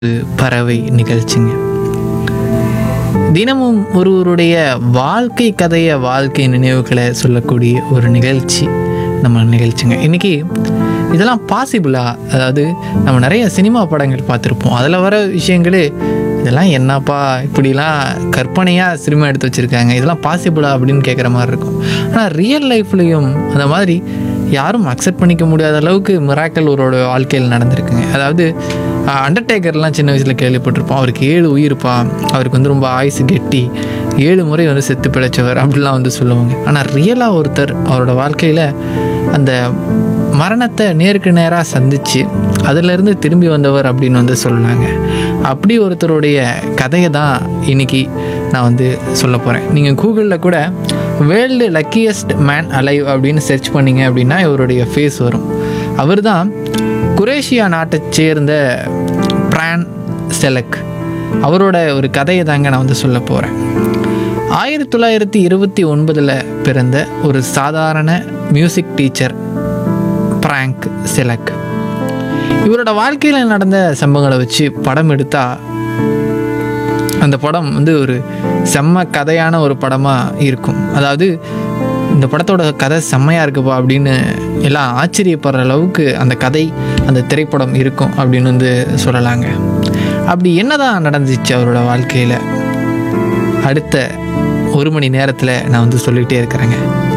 பறவை நிகழ்ச்சிங்க தினமும் ஒருவருடைய வாழ்க்கை கதையை வாழ்க்கை நினைவுகளை சொல்லக்கூடிய ஒரு நிகழ்ச்சி நம்ம நிகழ்ச்சிங்க இன்னைக்கு இதெல்லாம் பாசிபிளா அதாவது நம்ம நிறைய சினிமா படங்கள் பார்த்துருப்போம் அதில் வர விஷயங்களே இதெல்லாம் என்னப்பா இப்படிலாம் கற்பனையாக சினிமா எடுத்து வச்சுருக்காங்க இதெல்லாம் பாசிபிளா அப்படின்னு கேட்குற மாதிரி இருக்கும் ஆனால் ரியல் லைஃப்லேயும் அந்த மாதிரி யாரும் அக்செப்ட் பண்ணிக்க முடியாத அளவுக்கு மிராக்கல் ஒருவரோட வாழ்க்கையில் நடந்திருக்குங்க அதாவது அண்டர்டேக்கர்லாம் சின்ன வயசில் கேள்விப்பட்டிருப்போம் அவருக்கு ஏழு உயிர்ப்பா அவருக்கு வந்து ரொம்ப ஆயுசு கெட்டி ஏழு முறை வந்து செத்து பிழைச்சவர் அப்படிலாம் வந்து சொல்லுவாங்க ஆனால் ரியலாக ஒருத்தர் அவரோட வாழ்க்கையில் அந்த மரணத்தை நேருக்கு நேராக சந்தித்து அதிலிருந்து திரும்பி வந்தவர் அப்படின்னு வந்து சொன்னாங்க அப்படி ஒருத்தருடைய கதையை தான் இன்னைக்கு நான் வந்து சொல்ல போகிறேன் நீங்கள் கூகுளில் கூட வேர்ல்டு லக்கியஸ்ட் மேன் அலைவ் அப்படின்னு சர்ச் பண்ணீங்க அப்படின்னா இவருடைய ஃபேஸ் வரும் அவர் தான் குரேஷியா நாட்டைச் சேர்ந்த பிரான் செலக் அவரோட ஒரு கதையை தாங்க நான் வந்து சொல்ல போகிறேன் ஆயிரத்தி தொள்ளாயிரத்தி இருபத்தி ஒன்பதில் பிறந்த ஒரு சாதாரண மியூசிக் டீச்சர் பிராங்க் செலக் இவரோட வாழ்க்கையில் நடந்த சம்பவங்களை வச்சு படம் எடுத்தா அந்த படம் வந்து ஒரு செம்ம கதையான ஒரு படமாக இருக்கும் அதாவது இந்த படத்தோட கதை செம்மையாக இருக்குப்பா அப்படின்னு எல்லாம் ஆச்சரியப்படுற அளவுக்கு அந்த கதை அந்த திரைப்படம் இருக்கும் அப்படின்னு வந்து சொல்லலாங்க அப்படி என்னதான் நடந்துச்சு அவரோட வாழ்க்கையில் அடுத்த ஒரு மணி நேரத்தில் நான் வந்து சொல்லிகிட்டே இருக்கிறேங்க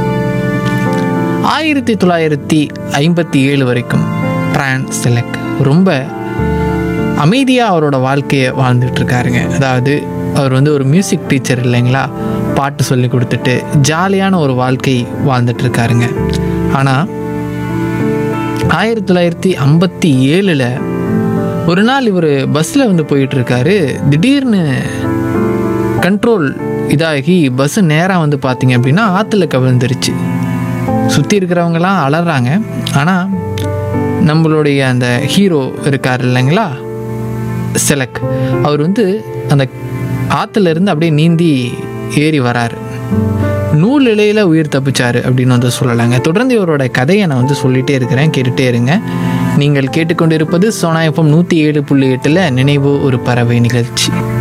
ஆயிரத்தி தொள்ளாயிரத்தி ஐம்பத்தி ஏழு வரைக்கும் பிரான் செலக் ரொம்ப அமைதியாக அவரோட வாழ்க்கையை வாழ்ந்துட்டு இருக்காருங்க அதாவது அவர் வந்து ஒரு மியூசிக் டீச்சர் இல்லைங்களா பாட்டு சொல்லி கொடுத்துட்டு ஜாலியான ஒரு வாழ்க்கை வாழ்ந்துட்டு இருக்காருங்க ஆனால் ஆயிரத்தி தொள்ளாயிரத்தி ஐம்பத்தி ஏழில் ஒரு நாள் இவர் பஸ்ஸில் வந்து போயிட்டு இருக்காரு திடீர்னு கண்ட்ரோல் இதாகி பஸ்ஸு நேராக வந்து பார்த்தீங்க அப்படின்னா ஆற்றுல கவிழ்ந்துருச்சு சுற்றி இருக்கிறவங்கலாம் அலறாங்க ஆனால் நம்மளுடைய அந்த ஹீரோ இருக்கார் இல்லைங்களா செலக் அவர் வந்து அந்த ஆற்றுல இருந்து அப்படியே நீந்தி ஏறி வராரு நூல் இலையில உயிர் தப்பிச்சாரு அப்படின்னு வந்து சொல்லலாங்க தொடர்ந்து இவரோட கதையை நான் வந்து சொல்லிட்டே இருக்கிறேன் கேட்டுட்டே இருங்க நீங்கள் கேட்டுக்கொண்டிருப்பது சோனா எஃப்எம் நூற்றி ஏழு புள்ளி எட்டில் நினைவு ஒரு பறவை நிகழ்ச்சி